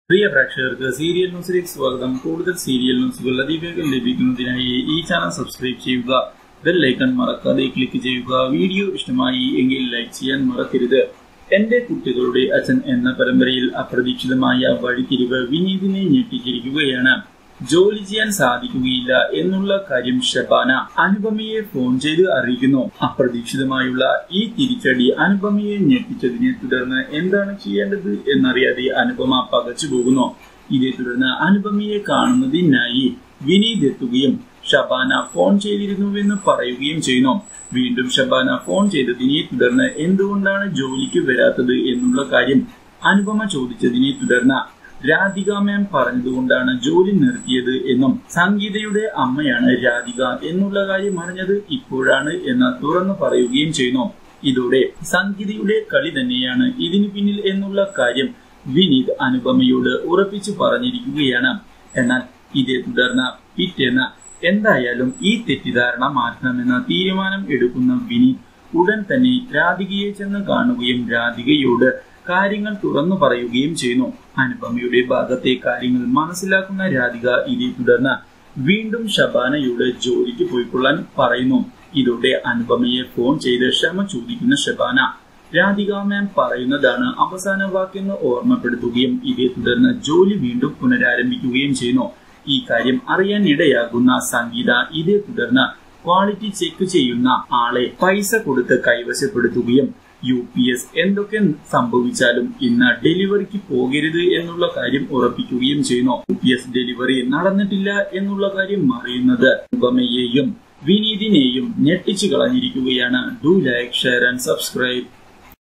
പ്രിയ പ്രേക്ഷകർക്ക് സീരിയൽ ന്യൂസിലേക്ക് സ്വാഗതം കൂടുതൽ സീരിയൽ ന്യൂസുകൾ അതിവേഗം ലഭിക്കുന്നതിനായി ഈ ചാനൽ സബ്സ്ക്രൈബ് ചെയ്യുക ബെല്ലൈക്കൺ മറക്കാതെ ക്ലിക്ക് ചെയ്യുക വീഡിയോ ഇഷ്ടമായി എങ്കിൽ ലൈക്ക് ചെയ്യാൻ മറക്കരുത് എന്റെ കുട്ടികളുടെ അച്ഛൻ എന്ന പരമ്പരയിൽ അപ്രതീക്ഷിതമായ വഴിത്തിരിവ് വിനീതിനെ ഞെട്ടിച്ചിരിക്കുകയാണ് ജോലി ചെയ്യാൻ സാധിക്കുകയില്ല എന്നുള്ള കാര്യം ഷബാന അനുപമയെ ഫോൺ ചെയ്ത് അറിയിക്കുന്നു അപ്രതീക്ഷിതമായുള്ള ഈ തിരിച്ചടി അനുപമയെ ഞെട്ടിച്ചതിനെ തുടർന്ന് എന്താണ് ചെയ്യേണ്ടത് എന്നറിയാതെ അനുപമ പകച്ചു പോകുന്നു ഇതേ തുടർന്ന് അനുപമയെ കാണുന്നതിനായി വിനീത് എത്തുകയും ഷബാന ഫോൺ ചെയ്തിരുന്നുവെന്ന് പറയുകയും ചെയ്യുന്നു വീണ്ടും ഷബാന ഫോൺ ചെയ്തതിനെ തുടർന്ന് എന്തുകൊണ്ടാണ് ജോലിക്ക് വരാത്തത് എന്നുള്ള കാര്യം അനുപമ ചോദിച്ചതിനെ തുടർന്ന് രാധിക മാം പറഞ്ഞതുകൊണ്ടാണ് ജോലി നിർത്തിയത് എന്നും സംഗീതയുടെ അമ്മയാണ് രാധിക എന്നുള്ള കാര്യം അറിഞ്ഞത് ഇപ്പോഴാണ് എന്ന് തുറന്നു പറയുകയും ചെയ്യുന്നു ഇതോടെ സംഗീതയുടെ കളി തന്നെയാണ് ഇതിനു പിന്നിൽ എന്നുള്ള കാര്യം വിനീത് അനുപമയോട് ഉറപ്പിച്ചു പറഞ്ഞിരിക്കുകയാണ് എന്നാൽ ഇതേ തുടർന്ന് പിറ്റേന്ന് എന്തായാലും ഈ തെറ്റിദ്ധാരണ മാറ്റണമെന്ന തീരുമാനം എടുക്കുന്ന വിനീത് ഉടൻ തന്നെ രാധികയെ ചെന്ന് കാണുകയും രാധികയോട് കാര്യങ്ങൾ തുറന്നു പറയുകയും ചെയ്യുന്നു അനുപമയുടെ ഭാഗത്തെ കാര്യങ്ങൾ മനസ്സിലാക്കുന്ന രാധിക ഇതേ തുടർന്ന് വീണ്ടും ഷബാനയോട് ജോലിക്ക് പോയിക്കൊള്ളാൻ പറയുന്നു ഇതോടെ അനുപമയെ ഫോൺ ചെയ്ത് ക്ഷമ ചോദിക്കുന്ന ഷബാന രാധിക മാം പറയുന്നതാണ് അവസാന വാക്കെന്ന് ഓർമ്മപ്പെടുത്തുകയും ഇതേ തുടർന്ന് ജോലി വീണ്ടും പുനരാരംഭിക്കുകയും ചെയ്യുന്നു ഈ കാര്യം അറിയാൻ ഇടയാകുന്ന സംഗീത ഇതേ തുടർന്ന് ക്വാളിറ്റി ചെക്ക് ചെയ്യുന്ന ആളെ പൈസ കൊടുത്ത് കൈവശപ്പെടുത്തുകയും യു പി എസ് എന്തൊക്കെ സംഭവിച്ചാലും ഇന്ന് ഡെലിവറിക്ക് പോകരുത് എന്നുള്ള കാര്യം ഉറപ്പിക്കുകയും ചെയ്യുന്നു യു പി എസ് ഡെലിവറി നടന്നിട്ടില്ല എന്നുള്ള കാര്യം അറിയുന്നത് ഉപമയെയും വിനീതിനെയും ഞെട്ടിച്ചു കളഞ്ഞിരിക്കുകയാണ് do like share and subscribe